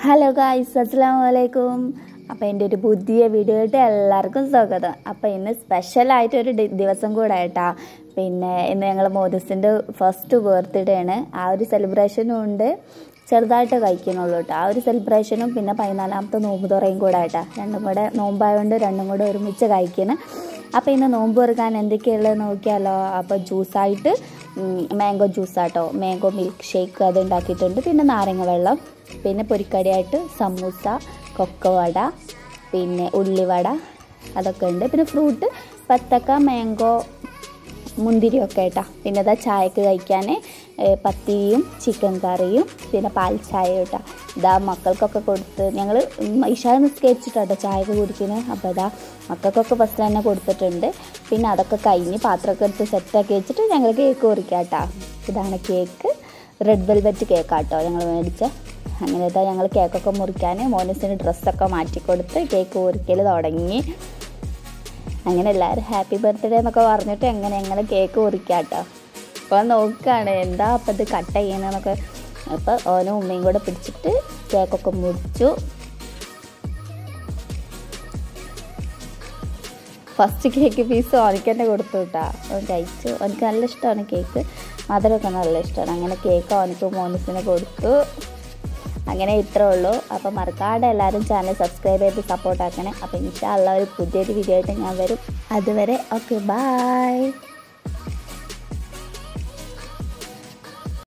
hello guys അസ്സാം വലൈക്കും അപ്പോൾ എൻ്റെ ഒരു പുതിയ വീഡിയോ ആയിട്ട് എല്ലാവർക്കും സ്വാഗതം അപ്പോൾ ഇന്ന് സ്പെഷ്യലായിട്ടൊരു ഡി- ദിവസം കൂടെ ആയിട്ടാ പിന്നെ ഇന്ന് ഞങ്ങൾ മോദിസിൻ്റെ ഫസ്റ്റ് ബർത്ത്ഡേ ആണ് ആ ഒരു സെലിബ്രേഷനും ഉണ്ട് ചെറുതായിട്ട് കഴിക്കുന്നുള്ളൂ കേട്ടോ ആ ഒരു സെലിബ്രേഷനും പിന്നെ പതിനാലാമത്തെ നോമ്പ് തുറയും കൂടെ ആയിട്ടാ രണ്ടും കൂടെ നോമ്പായതുകൊണ്ട് രണ്ടും കൂടെ ഒരുമിച്ച് കഴിക്കണം അപ്പോൾ ഇന്ന് നോമ്പ് തുറക്കാൻ എന്തൊക്കെയുള്ളത് നോക്കിയാലോ അപ്പോൾ ജ്യൂസായിട്ട് മാംഗോ ജ്യൂസാട്ടോ മാംഗോ മിൽക്ക് ഷേക്ക് അത് ഉണ്ടാക്കിയിട്ടുണ്ട് പിന്നെ നാരങ്ങ വെള്ളം പിന്നെ പൊരിക്കടിയായിട്ട് സമൂസ കൊക്കവട പിന്നെ ഉള്ളിവട അതൊക്കെ ഉണ്ട് പിന്നെ ഫ്രൂട്ട് പത്തക്ക മാംഗോ മുന്തിരിയൊക്കെ കേട്ടോ പിന്നെ അതാ ചായക്ക് കഴിക്കാൻ പത്തിരിയും ചിക്കൻ കറിയും പിന്നെ പാൽ ചായ കേട്ടോ ഇതാ മക്കൾക്കൊക്കെ കൊടുത്ത് ഞങ്ങൾ ഇഷാ നിസ്കരിച്ചിട്ടോ ചായക്ക് കുടിക്കുന്നത് അപ്പോൾ ഇതാ മക്കൾക്കൊക്കെ ഫസ്റ്റ് തന്നെ കൊടുത്തിട്ടുണ്ട് പിന്നെ അതൊക്കെ കഴിഞ്ഞ് പാത്രമൊക്കെ എടുത്ത് സെറ്റാക്കി വെച്ചിട്ട് ഞങ്ങൾ കേക്ക് മുറിക്കാം കേട്ടോ ഇതാണ് കേക്ക് റെഡ് വെൽവെറ്റ് കേക്കാട്ടോ ഞങ്ങൾ മേടിച്ച അങ്ങനെ ഇതാ ഞങ്ങൾ കേക്കൊക്കെ മുറിക്കാൻ മോനസിന് ഡ്രസ്സൊക്കെ മാറ്റിക്കൊടുത്ത് കേക്ക് മുറിക്കൽ തുടങ്ങി അങ്ങനെ എല്ലാവരും ഹാപ്പി ബർത്ത്ഡേ എന്നൊക്കെ പറഞ്ഞിട്ട് എങ്ങനെ എങ്ങനെ കേക്ക് മുറിക്കാട്ടോ അപ്പോൾ നോക്കുകയാണ് എന്താ അപ്പം ഇത് കട്ട് ചെയ്യണമെന്നൊക്കെ അപ്പോൾ ഓനും ഉമ്മയും കൂടെ പിടിച്ചിട്ട് കേക്കൊക്കെ മുറിച്ചു ഫസ്റ്റ് കേക്ക് പീസ് ഓനിക്ക് തന്നെ കൊടുത്തു കേട്ടാ അവൻ കഴിച്ചു അവനക്ക് നല്ല ഇഷ്ടമാണ് കേക്ക് മധുരമൊക്കെ നല്ല ഇഷ്ടമാണ് അങ്ങനെ കേക്ക് അവനക്ക് മോനസിന് കൊടുത്തു അങ്ങനെ ഇത്രേ ഉള്ളൂ അപ്പോൾ മറക്കാതെ എല്ലാവരും ചാനൽ സബ്സ്ക്രൈബ് ചെയ്ത് സപ്പോർട്ട് ആക്കണേ അപ്പോൾ ഇൻഷാ അല്ല ഒരു പുതിയൊരു വീഡിയോ ആയിട്ട് ഞാൻ വരും അതുവരെ ഓക്കെ ബായ്